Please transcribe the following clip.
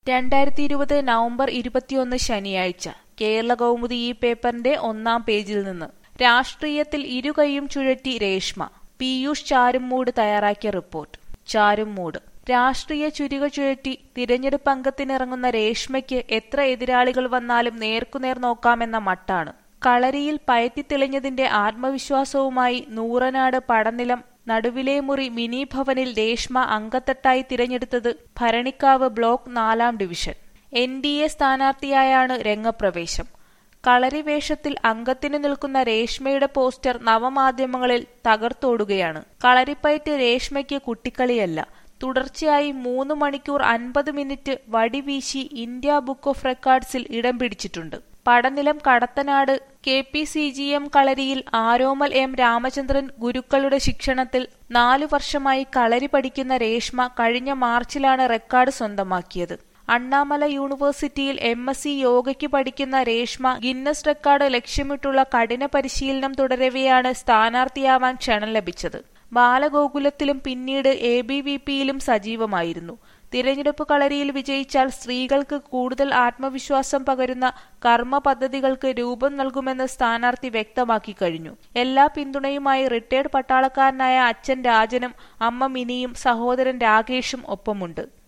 രണ്ടായിരത്തി ഇരുപത് നവംബർ ഇരുപത്തിയൊന്ന് ശനിയാഴ്ച കേരള കൗമുദി ഈ പേപ്പറിന്റെ ഒന്നാം പേജിൽ നിന്ന് രാഷ്ട്രീയത്തിൽ ഇരുകൈയും ചുഴറ്റി രേഷ്മ പീയൂഷ് ചാരുമൂട് തയ്യാറാക്കിയ റിപ്പോർട്ട് ചാരുമൂട് രാഷ്ട്രീയ ചുരിക ചുഴറ്റി തിരഞ്ഞെടുപ്പ് അംഗത്തിനിറങ്ങുന്ന രേഷ്മയ്ക്ക് എത്ര എതിരാളികൾ വന്നാലും നേർക്കുനേർ നോക്കാമെന്ന മട്ടാണ് കളരിയിൽ പയറ്റിത്തെളിഞ്ഞതിന്റെ ആത്മവിശ്വാസവുമായി നൂറനാട് പടനിലം നടുവിലെ മുറി മിനി ഭവനിൽ രേഷ്മ അങ്കത്തട്ടായി തിരഞ്ഞെടുത്തത് ഭരണിക്കാവ് ബ്ലോക്ക് നാലാം ഡിവിഷൻ എൻ ഡി എ സ്ഥാനാർത്ഥിയായാണ് രംഗപ്രവേശം കളരി വേഷത്തിൽ അംഗത്തിന് നിൽക്കുന്ന രേഷ്മയുടെ പോസ്റ്റർ നവമാധ്യമങ്ങളിൽ തകർത്തോടുകയാണ് കളരിപ്പയറ്റ് രേഷ്മയ്ക്ക് കുട്ടിക്കളിയല്ല തുടർച്ചയായി മൂന്ന് മണിക്കൂർ അൻപത് മിനിറ്റ് വടിവീശി ഇന്ത്യ ബുക്ക് ഓഫ് റെക്കോർഡ്സിൽ ഇടം പിടിച്ചിട്ടുണ്ട് Padanilam Kadathanad K P C G M കളരിയിൽ ആരോമൽ എം രാമചന്ദ്രൻ ഗുരുക്കളുടെ ശിക്ഷണത്തിൽ നാലു വർഷമായി കളരി പഠിക്കുന്ന രേഷ്മ കഴിഞ്ഞ മാർച്ചിലാണ് റെക്കോർഡ് സ്വന്തമാക്കിയത് അണ്ണാമല യൂണിവേഴ്സിറ്റിയിൽ എം എസ് സി യോഗയ്ക്ക് പഠിക്കുന്ന രേഷ്മ ഗിന്നസ് റെക്കോർഡ് ലക്ഷ്യമിട്ടുള്ള കഠിന പരിശീലനം തുടരവെയാണ് സ്ഥാനാർത്ഥിയാവാൻ ക്ഷണം ലഭിച്ചത് ബാലഗോകുലത്തിലും പിന്നീട് എ ബി വി പിയിലും സജീവമായിരുന്നു തിരഞ്ഞെടുപ്പ് കളരിയിൽ വിജയിച്ചാൽ സ്ത്രീകൾക്ക് കൂടുതൽ ആത്മവിശ്വാസം പകരുന്ന കർമ്മ പദ്ധതികൾക്ക് രൂപം നൽകുമെന്ന് സ്ഥാനാർത്ഥി വ്യക്തമാക്കി കഴിഞ്ഞു എല്ലാ പിന്തുണയുമായി റിട്ടയർഡ് പട്ടാളക്കാരനായ അച്ഛൻ രാജനും അമ്മ മിനിയും സഹോദരൻ രാകേഷും ഒപ്പമുണ്ട്